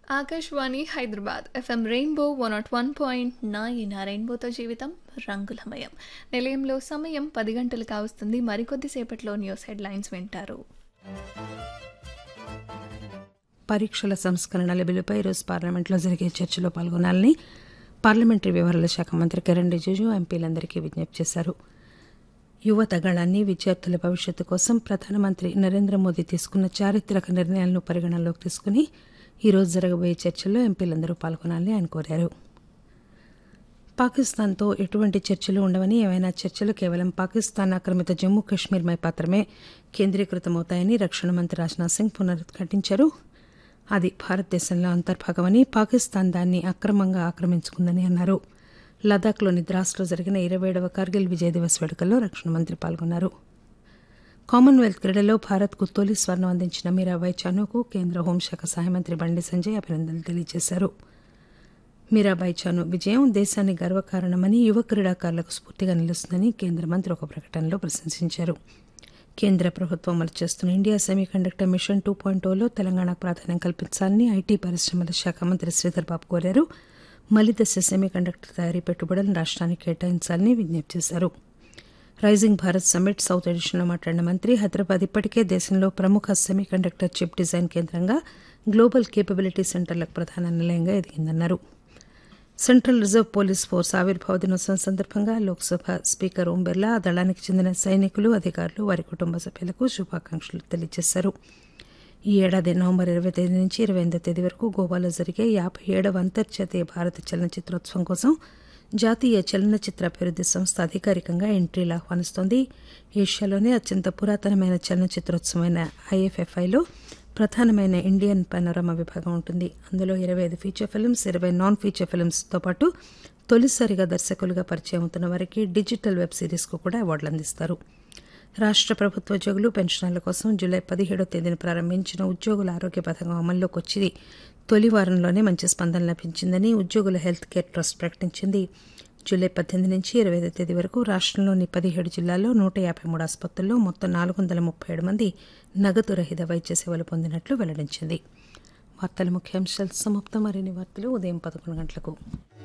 Akashvani Hyderabad FM rainbow one naught one point nine ఆ రెయిన్బోతో జీవితం రంగులమయం నిలయంలో సమయం పది గంటలు కావస్తుంది మరికొద్దిసేపట్లో న్యూస్ హెడ్లైన్స్ వింటారు పరీక్షల సంస్కరణల బిల్లుపై ఈరోజు పార్లమెంట్లో జరిగే చర్చలో పాల్గొనాలని పార్లమెంటరీ వ్యవహారాల శాఖ మంత్రి కిరణ్ రిజిజు ఎంపీలందరికీ విజ్ఞప్తి చేశారు యువత గళాన్ని విద్యార్థుల భవిష్యత్తు కోసం ప్రధానమంత్రి నరేంద్ర మోదీ తీసుకున్న చారిత్రక నిర్ణయాలను పరిగణనలోకి తీసుకుని ఈరోజు జరగబోయే చర్చల్లో ఎంపీలందరూ పాల్గొనాలని ఆయన కోరారు పాకిస్తాన్తో ఎటువంటి చర్చలు ఉండవని ఏవైనా చర్చలు కేవలం పాకిస్తాన్ ఆక్రమిత జమ్మూ కశ్మీర్పై మాత్రమే కేంద్రీకృతమవుతాయని రక్షణ మంత్రి రాజ్నాథ్ సింగ్ పునరుద్ఘాటించారు అది భారతదేశంలో అంతర్భాగమని పాకిస్తాన్ దాన్ని అక్రమంగా ఆక్రమించుకుందని అన్నారు లదాఖ్లోని ద్రాస్లో జరిగిన ఇరవై ఏడవ కార్గిల్ విజయ్ దివస్ వేడుకల్లో రక్షణ మంత్రి పాల్గొన్నారు కామన్వెల్త్ క్రీడల్లో భారత్కు తొలి స్వర్ణం అందించిన మీరాబాయి చానుకు కేంద్ర హోంశాఖ సహాయ మంత్రి బండి సంజయ్ అభినందనలు తెలియజేశారు మీరాబాయి చాను విజయం దేశానికి గర్వకారణమని యువ క్రీడాకారులకు స్ఫూర్తిగా నిలుస్తుందని కేంద్ర మంత్రి ఒక ప్రకటనలో ప్రశంసించారు కేంద్ర ప్రభుత్వం అమలు చేస్తున్న India semiconductor mission two point ఓలో తెలంగాణకు ప్రాధాన్యం కల్పించాలని ఐటీ పరిశ్రమల శాఖ మంత్రి శ్రీధర్ బాబు కోరారు మలిదశ సెమీకండక్టర్ తయారీ పెట్టుబడులను రాష్ట్రానికి కేటాయించాలని విజ్ఞప్తి చేశారు రైజింగ్ భారత్ సమ్మిట్ సౌత్ ఎడిషన్లో మాట్లాడిన మంత్రి హైదరాబాద్ ఇప్పటికే దేశంలో ప్రముఖ సెమీకండక్టర్ చిప్ డిజైన్ కేంద్రంగా గ్లోబల్ కేపబిలిటీ సెంటర్లకు ప్రధాన నిలయంగా ఎదిగిందన్నారు సెంట్రల్ రిజర్వ్ పోలీస్ ఫోర్స్ ఆవిర్భావ దినోత్సవం సందర్భంగా లోక్సభ స్పీకర్ ఓం బిర్లా ఆ దళానికి చెందిన సైనికులు అధికారులు వారి కుటుంబ సభ్యులకు శుభాకాంక్షలు తెలియజేశారు ఈ ఏడాది నవంబర్ ఇరవై తేదీ నుంచి ఇరవై ఎనిమిదో తేదీ వరకు గోవాలో జరిగే యాభై ఏడవ అంతర్జాతీయ భారత చలనచిత్రోత్సవం కోసం జాతీయ చలనచిత్ర అభివృద్ది సంస్థ అధికారికంగా ఎంట్రీలు ఆహ్వానిస్తోంది ఏషియాలోనే అత్యంత పురాతనమైన చలనచిత్రోత్సవమైన ఐఎఫ్ఎఫ్ఐలో ప్రధానమైన ఇండియన్ పనోరమా విభాగం ఉంటుంది అందులో ఇరవై ఐదు ఫీచర్ ఫిల్మ్స్ ఇరవై నాన్ ఫీచర్ ఫిల్మ్స్తో పాటు తొలిసారిగా దర్శకులుగా పరిచయం అవుతున్న వారికి డిజిటల్ వెబ్ సిరీస్కు కూడా అవార్డులు అందిస్తారు రాష్ట్ర ప్రభుత్వ ఉద్యోగులు పెన్షనర్ల కోసం జూలై పదిహేడో తేదీన ప్రారంభించిన ఉద్యోగుల ఆరోగ్య పథకం అమల్లోకి వచ్చి తొలి వారంలోనే మంచి స్పందన లభించిందని ఉద్యోగుల హెల్త్ కేర్ ట్రస్ట్ ప్రకటించింది జూలై పద్దెనిమిది నుంచి ఇరవై ఐదో తేదీ వరకు రాష్ట్రంలోని పదిహేడు జిల్లాల్లో నూట యాభై మూడు ఆసుపత్రుల్లో మొత్తం నాలుగు వందల ముప్పై ఏడు మంది నగదు రహిత వైద్య సేవలు పొందినట్లు వెల్లడించింది వార్తల ముఖ్యాంశాలు సమాప్తం మరిన్ని వార్తలు ఉదయం పదకొండు గంటలకు